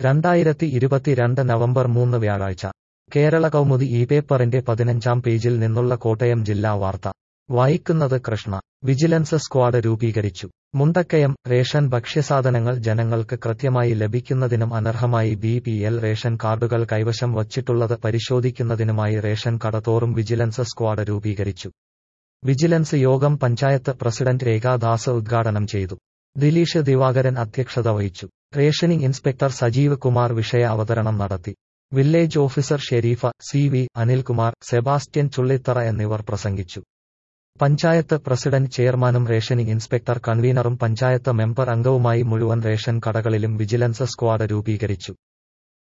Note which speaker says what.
Speaker 1: രണ്ടായിരത്തി ഇരുപത്തിരണ്ട് നവംബർ മൂന്ന് വ്യാഴാഴ്ച കേരള കൗമുദി ഈ പേപ്പറിന്റെ പതിനഞ്ചാം പേജിൽ നിന്നുള്ള കോട്ടയം ജില്ലാ വാർത്ത വായിക്കുന്നത് കൃഷ്ണ വിജിലൻസ് സ്ക്വാഡ് രൂപീകരിച്ചു മുണ്ടക്കയം റേഷൻ ഭക്ഷ്യസാധനങ്ങൾ ജനങ്ങൾക്ക് കൃത്യമായി ലഭിക്കുന്നതിനും അനർഹമായി ബി പി എൽ റേഷൻ കാർഡുകൾ കൈവശം വച്ചിട്ടുള്ളത് പരിശോധിക്കുന്നതിനുമായി റേഷൻ കടതോറും വിജിലൻസ് സ്ക്വാഡ് രൂപീകരിച്ചു വിജിലൻസ് യോഗം പഞ്ചായത്ത് പ്രസിഡന്റ് രേഖാദാസ് ഉദ്ഘാടനം ചെയ്തു ദിലീഷ് ദിവാകരൻ അധ്യക്ഷത വഹിച്ചു റേഷനിംഗ് ഇൻസ്പെക്ടർ സജീവ് കുമാർ വിഷയ അവതരണം നടത്തി village officer Sherifa C V Anilkumar Sebastian Chullithara എന്നിവർ പ്രസംഗിച്ചു പഞ്ചായത്ത് പ്രസിഡന്റ് ചെയർമാനും റേഷനിംഗ് ഇൻസ്പെക്ടർ കൺവീനറും പഞ്ചായത്ത് മെമ്പർ അംഗവുമായി മുഴുവൻ റേഷൻ കടകളിലും വിജിലൻസ് സ്ക്വാഡ് രൂപീകരിച്ചു